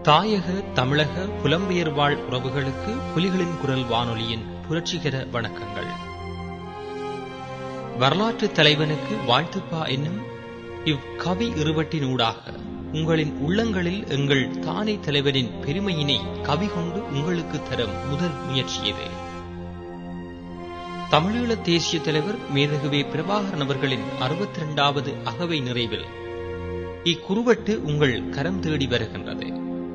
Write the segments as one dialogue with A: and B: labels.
A: தாயக தமிழக புலம்பெயர் வாழ் உறவுகளுக்கு புலிகளின் குரல் வானொலியின் புரட்சிகர வணக்கங்கள் வரலாற்று தலைவனுக்கு வாழ்த்துப்பா என்னும் இவ் கவி இருவட்டினூடாக உங்களின் உள்ளங்களில் எங்கள் தானே தலைவரின் பெருமையினை கவி கொண்டு உங்களுக்கு தரும் முதல் முயற்சி இது தமிழீழ தேசிய தலைவர் மேதகுவே பிரபாகரன் அவர்களின் அறுபத்தி இரண்டாவது அகவை நிறைவில் இக்குறுவட்டு உங்கள் கரம் தேடி வருகின்றது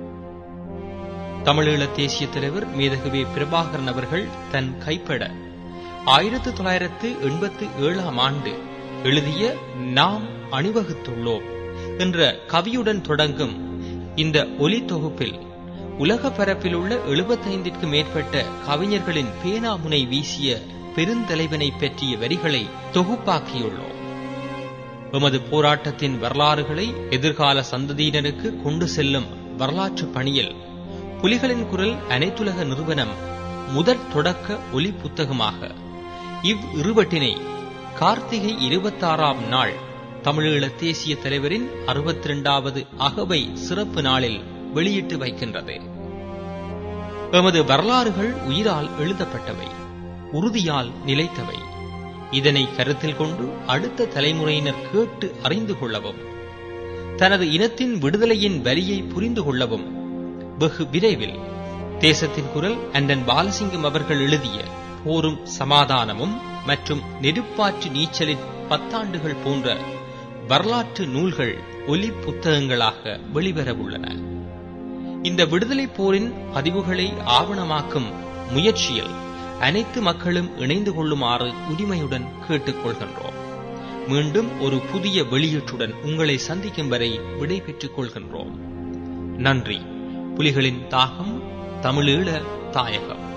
A: தமிழீழ தேசிய தலைவர் மேதகுவே பிரபாகரன் அவர்கள் தன் கைப்பட ஆயிரத்து தொள்ளாயிரத்து எண்பத்து ஏழாம் ஆண்டு எழுதிய நாம் அணிவகுத்துள்ளோம் என்ற கவியுடன் தொடங்கும் இந்த ஒலி தொகுப்பில் உலக பரப்பில் உள்ள எழுபத்தைந்திற்கு மேற்பட்ட கவிஞர்களின் பேனாமுனை வீசிய பெருந்தலைவனை பற்றிய வரிகளை தொகுப்பாக்கியுள்ளோம் எமது போராட்டத்தின் வரலாறுகளை எதிர்கால சந்ததியினருக்கு கொண்டு செல்லும் வரலாற்று பணியில் புலிகளின் குரல் அனைத்துலக நிறுவனம் முதற் தொடக்க ஒலி புத்தகமாக இவ் இருவட்டினை கார்த்திகை இருபத்தாறாம் நாள் தமிழீழ தேசிய தலைவரின் அறுபத்தி இரண்டாவது அகவை சிறப்பு நாளில் வெளியிட்டு வைக்கின்றது எமது வரலாறுகள் உயிரால் எழுதப்பட்டவை உறுதியால் நிலைத்தவை இதனை கருத்தில் கொண்டு அடுத்த தலைமுறையினர் கேட்டு அறிந்து கொள்ளவும் தனது இனத்தின் விடுதலையின் வரியை புரிந்து கொள்ளவும் வெகு விரைவில் தேசத்தின் குரல் அண்டன் பாலசிங்கம் அவர்கள் எழுதிய போரும் சமாதானமும் மற்றும் நெருப்பாற்று நீச்சலின் பத்தாண்டுகள் போன்ற வரலாற்று நூல்கள் ஒலி புத்தகங்களாக வெளிவரவுள்ளன இந்த விடுதலை போரின் பதிவுகளை ஆவணமாக்கும் முயற்சியில் அனைத்து மக்களும் இணைந்து கொள்ளுமாறு உரிமையுடன் கேட்டுக்கொள்கின்றோம் மீண்டும் ஒரு புதிய வெளியீட்டுடன் உங்களை சந்திக்கும் வரை விடை பெற்றுக் கொள்கின்றோம் நன்றி புலிகளின் தாகம் தமிழீழ தாயகம்